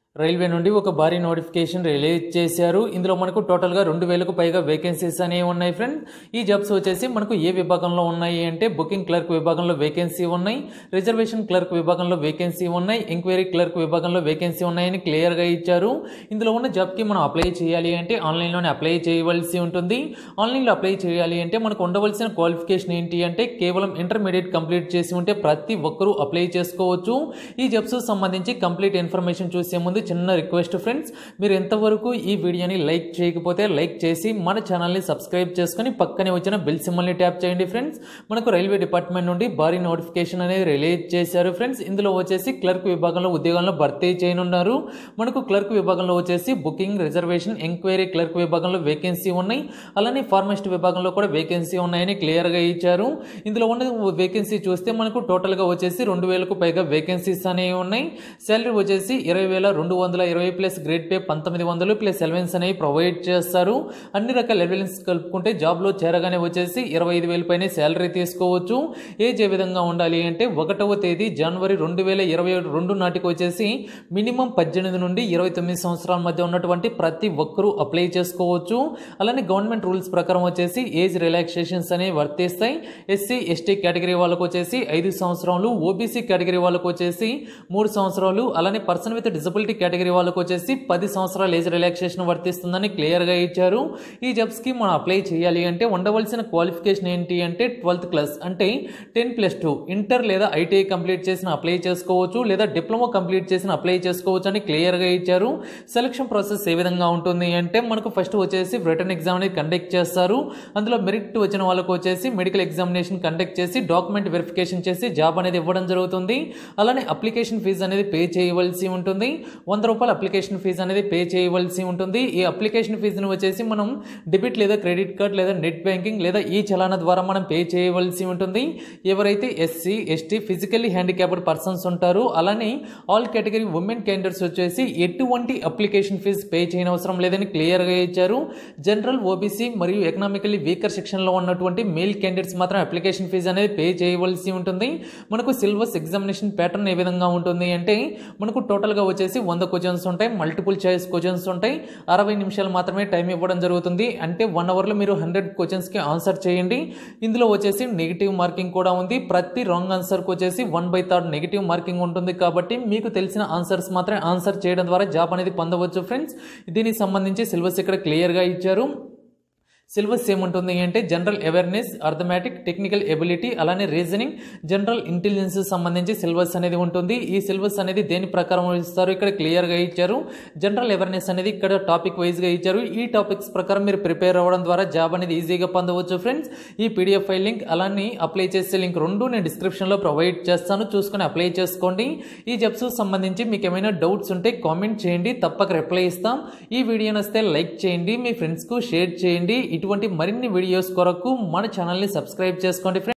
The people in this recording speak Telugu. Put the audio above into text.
రైల్వే నుండి ఒక భారీ నోటిఫికేషన్ రిలీజ్ చేశారు ఇందులో మనకు టోటల్గా రెండు వేలకు పైగా వేకెన్సీస్ అనేవి ఉన్నాయి ఫ్రెండ్ ఈ జాబ్స్ వచ్చేసి మనకు ఏ విభాగంలో ఉన్నాయి అంటే బుకింగ్ క్లర్క్ విభాగంలో వేకెన్సీ ఉన్నాయి రిజర్వేషన్ క్లర్క్ విభాగంలో వేకెన్సీ ఉన్నాయి ఎంక్వైరీ క్లర్క్ విభాగంలో వేకెన్సీ ఉన్నాయని క్లియర్గా ఇచ్చారు ఇందులో ఉన్న జాబ్కి మనం అప్లై చేయాలి అంటే ఆన్లైన్లోనే అప్లై చేయవలసి ఉంటుంది ఆన్లైన్లో అప్లై చేయాలి అంటే మనకు ఉండవలసిన క్వాలిఫికేషన్ ఏంటి అంటే కేవలం ఇంటర్మీడియట్ కంప్లీట్ చేసి ఉంటే ప్రతి ఒక్కరూ అప్లై చేసుకోవచ్చు ఈ జాబ్స్ సంబంధించి కంప్లీట్ ఇన్ఫర్మేషన్ చూసే ముందు చిన్న రిక్వెస్ట్ ఫ్రెండ్స్ మీరు ఎంతవరకు ఈ వీడియోని లైక్ చేయకపోతే లైక్ చేసి మన ఛానల్ని సబ్స్క్రైబ్ చేసుకొని పక్కనే వచ్చిన బెల్ సింబల్ని ట్యాప్ చేయండి ఫ్రెండ్స్ మనకు రైల్వే డిపార్ట్మెంట్ నుండి భారీ నోటిఫికేషన్ అనేది రిలీజ్ చేశారు ఫ్రెండ్స్ ఇందులో వచ్చేసి క్లర్క్ విభాగంలో ఉద్యోగాలను భర్తీ చేయనున్నారు మనకు క్లర్క్ విభాగంలో వచ్చేసి బుకింగ్ రిజర్వేషన్ ఎంక్వైరీ క్లర్క్ విభాగంలో వేకెన్సీ ఉన్నాయి అలానే ఫార్మసిస్ట్ విభాగంలో కూడా వేకెన్సీ ఉన్నాయని క్లియర్గా ఇచ్చారు ఇందులో ఉన్న వేకెన్సీ చూస్తే మనకు టోటల్గా వచ్చేసి రెండు వేలకు పైగా వేకెన్సీస్ అనేవి ఉన్నాయి శాలరీ వచ్చేసి ఇరవై వేల రెండు వందల ఇరవై ప్లస్ గ్రేడ్ పే పంతొమ్మిది వందలు ప్లస్ ఎలవెన్స్ అనేవి ప్రొవైడ్ చేస్తారు అన్ని రకాల ఎలవెన్స్ కలుపుకుంటే జాబ్లో చేరగానే వచ్చేసి ఇరవై ఐదు వేల పైన శాలరీ తీసుకోవచ్చు ఏజ్ ఏ విధంగా ఉండాలి అంటే ఒకటవ తేదీ జనవరి రెండు వేల ఇరవై రెండు నాటికి వచ్చేసి మినిమం పద్దెనిమిది నుండి ఇరవై తొమ్మిది సంవత్సరాల మధ్య ఉన్నటువంటి ప్రతి ఒక్కరూ అప్లై చేసుకోవచ్చు అలానే గవర్నమెంట్ రూల్స్ ప్రకారం వచ్చేసి ఏజ్ రిలాక్సేషన్స్ అనేవి వర్తిస్తాయి ఎస్సీ ఎస్టీ కేటగిరీ వాళ్ళకు వచ్చేసి ఐదు సంవత్సరాలు ఓబీసీ కేటగిరీ వాళ్ళకు వచ్చేసి మూడు సంవత్సరాలు అలానే పర్సన్ విత్ డిసబిలిటీ కేటగిరీ వాళ్ళకు వచ్చేసి పది సంవత్సరాల ఏజ్ రిలాక్సేషన్ వర్తిస్తుందని క్లియర్గా ఇచ్చారు ఈ జాబ్స్కి మనం అప్లై చేయాలి అంటే ఉండవలసిన క్వాలిఫికేషన్ ఏంటి అంటే ట్వెల్త్ క్లాస్ అంటే టెన్ ప్లస్ టూ ఇంటర్ లేదా ఐటీఐ కంప్లీట్ చేసిన అప్లై చేసుకోవచ్చు లేదా డిప్లొమా కంప్లీట్ చేసిన అప్లై చేసుకోవచ్చు అని క్లియర్గా ఇచ్చారు సెలక్షన్ ప్రాసెస్ ఏ విధంగా ఉంటుంది అంటే మనకు ఫస్ట్ వచ్చేసి రిటర్న్ ఎగ్జామ్ అనేది కండక్ట్ చేస్తారు అందులో మెరిట్ వచ్చిన వాళ్ళకు వచ్చేసి మెడికల్ ఎగ్జామినేషన్ కండక్ట్ చేసి డాక్యుమెంట్ వెరిఫికేషన్ చేసి జాబ్ అనేది ఇవ్వడం జరుగుతుంది అలానే అప్లికేషన్ ఫీజు అనేది పే చేయవలసి ఉంటుంది వంద రూపాయల అప్లికేషన్ ఫీజు అనేది పే చేయవలసి ఉంటుంది ఈ అప్లికేషన్ ఫీజును వచ్చేసి మనం డెబిట్ లేదా క్రెడిట్ కార్డ్ లేదా నెట్ బ్యాంకింగ్ లేదా ఈ చలానా ద్వారా మనం పే చేయవలసి ఉంటుంది ఎవరైతే SC ST physically handicapped persons ఉంటారో అలానే ఆల్ కేటగిరీ ఉమెన్ క్యాండిడేట్స్ వచ్చేసి ఎటువంటి అప్లికేషన్ ఫీజు పే చేయనవసరం లేదని క్లియర్గా ఇచ్చారు జనరల్ ఓబీసీ మరియు ఎకనామికల్లీ వీకర్ సెక్షన్లో ఉన్నటువంటి మేల్ క్యాండిడేట్స్ మాత్రం అప్లికేషన్ ఫీజు అనేది పే చేయవలసి ఉంటుంది మనకు సిలబస్ ఎగ్జామినేషన్ ప్యాటర్న్ ఏ విధంగా ఉంటుంది అంటే మనకు టోటల్గా వచ్చేసి వంద క్వశ్చన్స్ ఉంటాయి మల్టిపుల్ చాయిస్ క్వశ్చన్స్ ఉంటాయి అరవై నిమిషాలు మాత్రమే టైం ఇవ్వడం జరుగుతుంది అంటే వన్ అవర్లో మీరు హండ్రెడ్ క్వశ్చన్స్కి ఆన్సర్ చేయండి ఇందులో వచ్చేసి నెగిటివ్ మార్కింగ్ కూడా ఉంది ప్రతి రాంగ్ ఆన్సర్కి వచ్చేసి one by third negative marking ఉంటుంది కాబట్టి మీకు తెలిసిన ఆన్సర్స్ మాత్రమే ఆన్సర్ చేయడం ద్వారా జాబ్ అనేది పొందవచ్చు ఫ్రెండ్స్ దీనికి సంబంధించి సిలబస్ ఇక్కడ క్లియర్గా ఇచ్చారు సిలబస్ ఏముంటుంది అంటే general awareness arithmetic technical ability అలానే రీజనింగ్ జనరల్ ఇంటెలిజెన్స్ సంబంధించి సిలబస్ అనేది ఉంటుంది ఈ సిలబస్ అనేది దేని ప్రకారం ఇస్తారు ఇక్కడ క్లియర్గా ఇచ్చారు జనరల్ అవేర్నెస్ అనేది ఇక్కడ టాపిక్ వైజ్గా ఇచ్చారు ఈ టాపిక్స్ ప్రకారం మీరు ప్రిపేర్ అవ్వడం ద్వారా జాబ్ అనేది ఈజీగా పొందవచ్చు ఫ్రెండ్స్ ఈ పీడిఎఫ్ ఫైల్ లింక్ అలానే అప్లై చేసే లింక్ రెండు నేను డిస్క్రిప్షన్లో ప్రొవైడ్ చేస్తాను చూసుకొని అప్లై చేసుకోండి ఈ జాబ్స్ సంబంధించి మీకు ఏమైనా డౌట్స్ ఉంటే కామెంట్ చేయండి తప్పక రిప్లై ఇస్తాం ఈ వీడియో నచ్చితే లైక్ చేయండి మీ ఫ్రెండ్స్కు షేర్ చేయండి ఇటువంటి మరిన్ని వీడియోస్ కొరకు మన ఛానల్ని సబ్స్క్రైబ్ చేసుకోండి ఫ్రెండ్స్